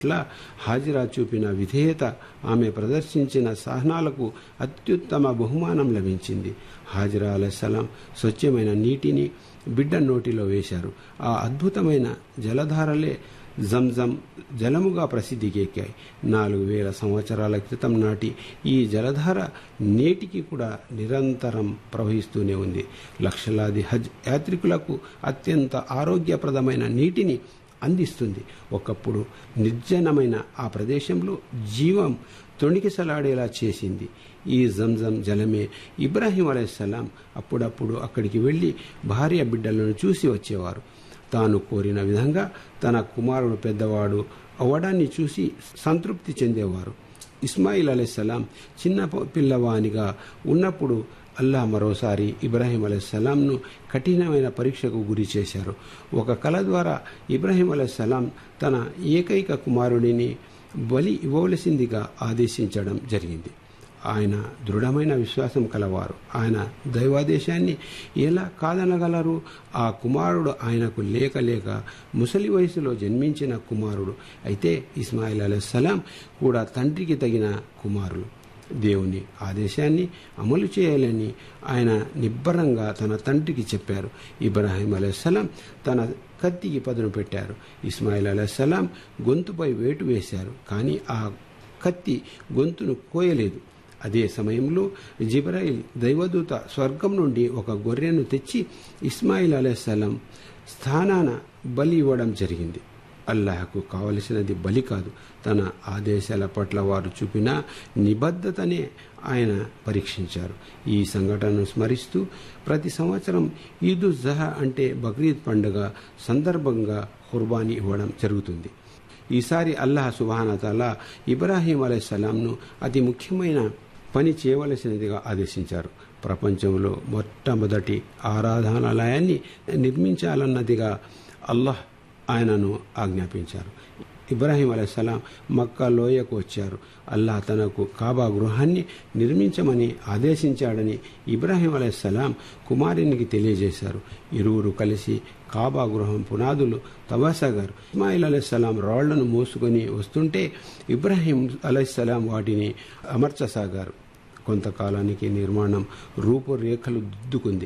ఇట్లా హాజిరా చూపిన విధేయత ఆమె ప్రదర్శించిన సహనాలకు అత్యుత్తమ బహుమానం లభించింది హాజిరా అలైసలాం స్వచ్ఛమైన నీటిని బిడ్డ నోటిలో వేశారు ఆ అద్భుతమైన జలధారలే జంజం జలముగా ప్రసిద్ధికెక్కాయి నాలుగు వేల సంవత్సరాల క్రితం నాటి ఈ జలధార నేటికి కూడా నిరంతరం ప్రవహిస్తూనే ఉంది లక్షలాది హజ్ యాత్రికులకు అత్యంత ఆరోగ్యప్రదమైన నీటిని అందిస్తుంది ఒకప్పుడు నిర్జనమైన ఆ ప్రదేశంలో జీవం తొణికిసలాడేలా చేసింది ఈ జంజం జలమే ఇబ్రాహీం అలైహిస్సలాం అప్పుడప్పుడు అక్కడికి వెళ్లి భార్య బిడ్డలను చూసి వచ్చేవారు తాను కోరిన విధంగా తన కుమారుడు పెద్దవాడు అవ్వడాన్ని చూసి సంతృప్తి చెందేవారు ఇస్మాయిల్ అలైహిస్సలాం చిన్న పిల్లవానిగా ఉన్నప్పుడు అల్లా మరోసారి ఇబ్రాహీం అలైహిస్సలాంను కఠినమైన పరీక్షకు గురి చేశారు ఒక కళ ద్వారా ఇబ్రాహీం అలైహిస్సలాం తన ఏకైక కుమారుడిని బలి ఇవ్వవలసిందిగా ఆదేశించడం జరిగింది ఆయన దృఢమైన విశ్వాసం కలవారు ఆయన దైవాదేశాన్ని ఎలా కాదనగలరు ఆ కుమారుడు ఆయనకు లేక లేక ముసలి వయసులో జన్మించిన కుమారుడు అయితే ఇస్మాయిల్ అలైహిస్సలాం కూడా తండ్రికి తగిన కుమారులు దేవుని ఆదేశాన్ని అమలు చేయాలని ఆయన నిబ్బరంగా తన తండ్రికి చెప్పారు ఇబ్రాహీం అలైహిస్సలాం తన కత్తికి పదును పెట్టారు ఇస్మాయిల్ అలైహిస్సలాం గొంతుపై వేటు వేశారు కానీ ఆ కత్తి గొంతును కోయలేదు అదే సమయంలో జిబ్రాయిల్ దైవదూత స్వర్గం నుండి ఒక గొర్రెను తెచ్చి ఇస్మాయిల్ అలైహిస్సలాం స్థానాన బలి ఇవ్వడం జరిగింది అల్లాహకు కావలసినది బలి కాదు తన ఆదేశాల పట్ల వారు చూపిన నిబద్ధతనే ఆయన పరీక్షించారు ఈ సంఘటనను స్మరిస్తూ ప్రతి సంవత్సరం ఈదు జహా అంటే బక్రీద్ పండుగ సందర్భంగా కుర్బానీ ఇవ్వడం జరుగుతుంది ఈసారి అల్లాహ్ సుబానతల ఇబ్రాహీం అలైహిస్సలాంను అతి ముఖ్యమైన పని చేయవలసినదిగా ఆదేశించారు ప్రపంచంలో మొట్టమొదటి ఆరాధనాలయాన్ని నిర్మించాలన్నదిగా అల్లాహ్ ఆయనను ఆజ్ఞాపించారు ఇబ్రాహీం అలైహిస్సలాం మక్కా లోయకు వచ్చారు అల్లాహ్ తనకు కాబా గృహాన్ని నిర్మించమని ఆదేశించాడని ఇబ్రాహీం అలైహిస్సలాం కుమారునికి తెలియజేశారు ఇరువురు కలిసి కాబా గృహం పునాదులు తవ్వసాగారు ఇస్మాయిల్ అలైహిస్సలాం రాళ్లను మోసుకొని వస్తుంటే ఇబ్రాహీం అలైహిస్సలాం వాటిని అమర్చసాగారు కొంతకాలానికి నిర్మాణం రూపురేఖలు దిద్దుకుంది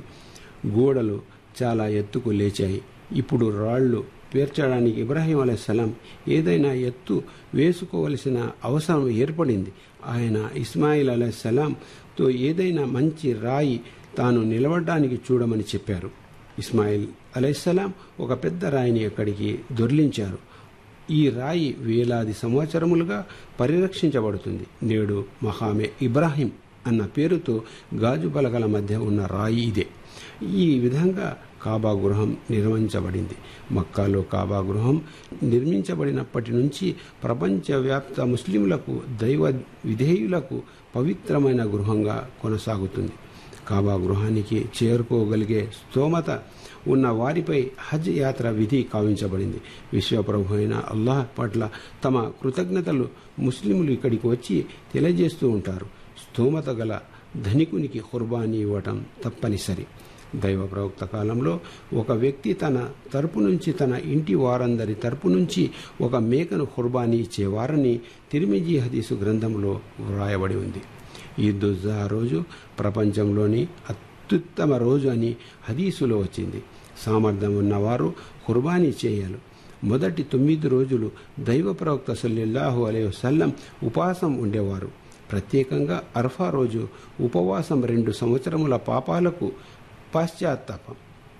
గోడలు చాలా ఎత్తుకు లేచాయి ఇప్పుడు రాళ్లు పేర్చడానికి ఇబ్రాహీం అలైహిస్సలాం ఏదైనా ఎత్తు వేసుకోవలసిన అవసరం ఏర్పడింది ఆయన ఇస్మాయిల్ అలైహిస్సలాంతో ఏదైనా మంచి రాయి తాను నిలబడడానికి చూడమని చెప్పారు ఇస్మాయిల్ అలైహిస్సలాం ఒక పెద్ద రాయిని అక్కడికి దొర్లించారు ఈ రాయి వేలాది సంవత్సరములుగా పరిరక్షించబడుతుంది నేడు మహామే ఇబ్రాహీం అన్న పేరుతో గాజు పలకల మధ్య ఉన్న రాయి ఇదే ఈ విధంగా కాబా గృహం నిర్మించబడింది మక్కాలో కాబా గృహం నిర్మించబడినప్పటి నుంచి ప్రపంచవ్యాప్త ముస్లింలకు దైవ విధేయులకు పవిత్రమైన గృహంగా కొనసాగుతుంది కాబా గృహానికి చేరుకోగలిగే స్తోమత ఉన్న వారిపై హజ్ యాత్ర విధి కావించబడింది విశ్వప్రభు అయిన అల్లాహ్ పట్ల తమ కృతజ్ఞతలు ముస్లింలు ఇక్కడికి వచ్చి తెలియజేస్తూ ఉంటారు స్తోమత గల ధనికునికి కుర్బానీ ఇవ్వటం తప్పనిసరి దైవ ప్రవక్త కాలంలో ఒక వ్యక్తి తన తరపు నుంచి తన ఇంటి వారందరి తరపు నుంచి ఒక మేకను కుర్బానీ ఇచ్చేవారని తిరిమిజీ హదీసు గ్రంథంలో వ్రాయబడి ఉంది ఈ దుజా రోజు ప్రపంచంలోని అత్యుత్తమ రోజు అని హదీసులో వచ్చింది సామర్థ్యం ఉన్నవారు కుర్బానీ చేయాలి మొదటి తొమ్మిది రోజులు దైవ ప్రవక్త సల్లెల్లాహు అలై వసల్లం ఉపవాసం ఉండేవారు ప్రత్యేకంగా అర్ఫా రోజు ఉపవాసం రెండు సంవత్సరముల పాపాలకు పాశ్చాత్తాపం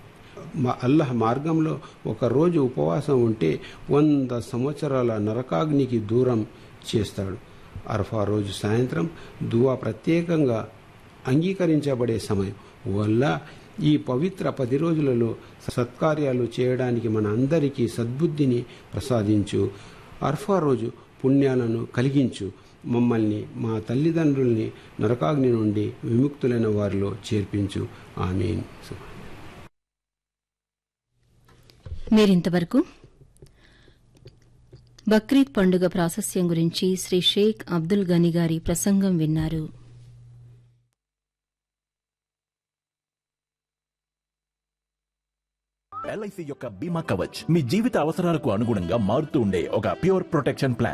మా అల్లహ మార్గంలో ఒక రోజు ఉపవాసం ఉంటే వంద సంవత్సరాల నరకాగ్నికి దూరం చేస్తాడు అర్ఫా రోజు సాయంత్రం దువా ప్రత్యేకంగా అంగీకరించబడే సమయం వల్ల ఈ పవిత్ర పది రోజులలో సత్కార్యాలు చేయడానికి మన అందరికీ సద్బుద్ధిని ప్రసాదించు అర్ఫా రోజు పుణ్యాలను కలిగించు మమ్మల్ని మా తల్లిదండ్రుల్ని నరకాగ్ని నుండి విముక్తులైన వారిలో చేర్పించు ఆమీన్ మీరింతవరకు బక్రీద్ పండుగ ప్రాశస్యం గురించి శ్రీ షేక్ అబ్దుల్ గని గారి ప్రసంగం విన్నారు ఎల్ఐసి యొక్క బీమా కవచ్ మీ జీవిత అవసరాలకు అనుగుణంగా మారుతూ ఉండే ఒక ప్యూర్ ప్రొటెక్షన్ ప్లాన్